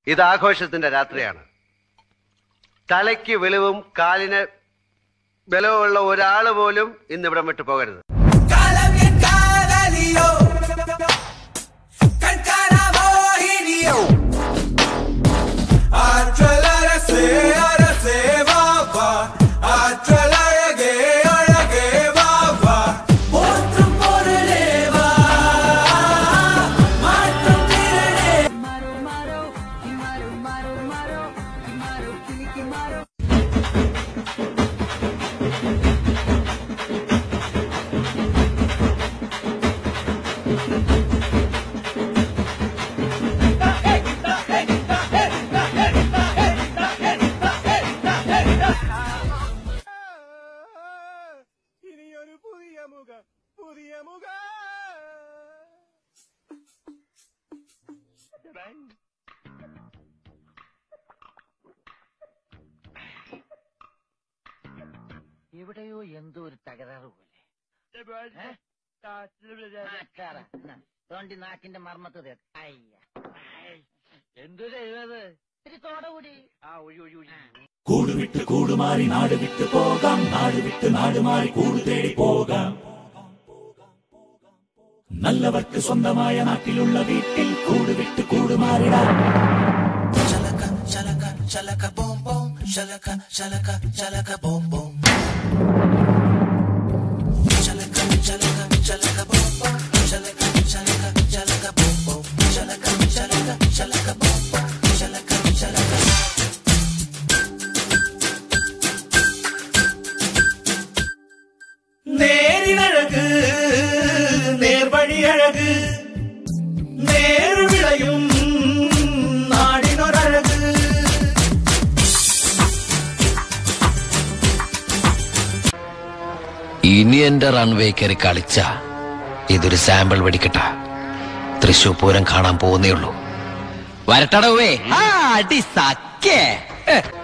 ഇത് ആഘോഷത്തിന്റെ രാത്രിയാണ് തലയ്ക്ക് വെളിവും കാലിന് ബലവുമുള്ള ഒരാള് പോലും ഇന്ന് ഇവിടം വിട്ടു പോകരുത് കാലം എൻ കാലലിയോ കൺകാണ മോഹിനിയോ ആற்றல் அரசே அரசே வா வா ஆற்றல் அழகே அழகே வா வா போற்றும் பொருளே வா மாற்றும் திறனே ഇനിയൊരു പുതിയ മുഖം പുതിയ മുഖം എവിടെയോ എന്തോ ഒരു തകരാറ് പോലെ ഏ? നാക്കാറ. എന്നാ, തോണ്ടി നാക്കിന്റെ മർമ്മത്ത് തേക്ക്. അയ്യ. ഐ. എന്തു ചെയ്തത് ഇത്തിരി തോട കൂടി ആ ഒഴി ഒഴി ഒഴി കൂട് വിട്ട് കൂട് മാറി നാട് വിട്ട് പോകാം നാട് വിട്ട് നാട് മാറി കൂട് തേടി പോകാം നല്ലവർക്ക് സ്വന്തമായ നാട്ടിലുള്ള വീട്ടിൽ കൂട് വിട്ട് കൂട് മാറിടാം Shalaka, shalaka, shalaka, boom, boom. Shalaka, shalaka, shalaka, boom, boom. Shalaka, shalaka, shalaka, boom, boom. Shalaka, shalaka, shalaka, boom, boom. Shalaka, shalaka, shalaka, boom, boom. Shalaka, shalaka. നേരിനഴക് നേർവഴി അഴക് നേര് വിളയും നാടിനൊരഴക് ഇനി എന്റെ റൺവേ കയറി കളിച്ച ഇതൊരു സാമ്പിൾ വെടിക്കട്ട തൃശൂർ പൂരം കാണാൻ പോകുന്നേ ഉള്ളൂ വരട്ടടവേ ആ അടി സക്കേ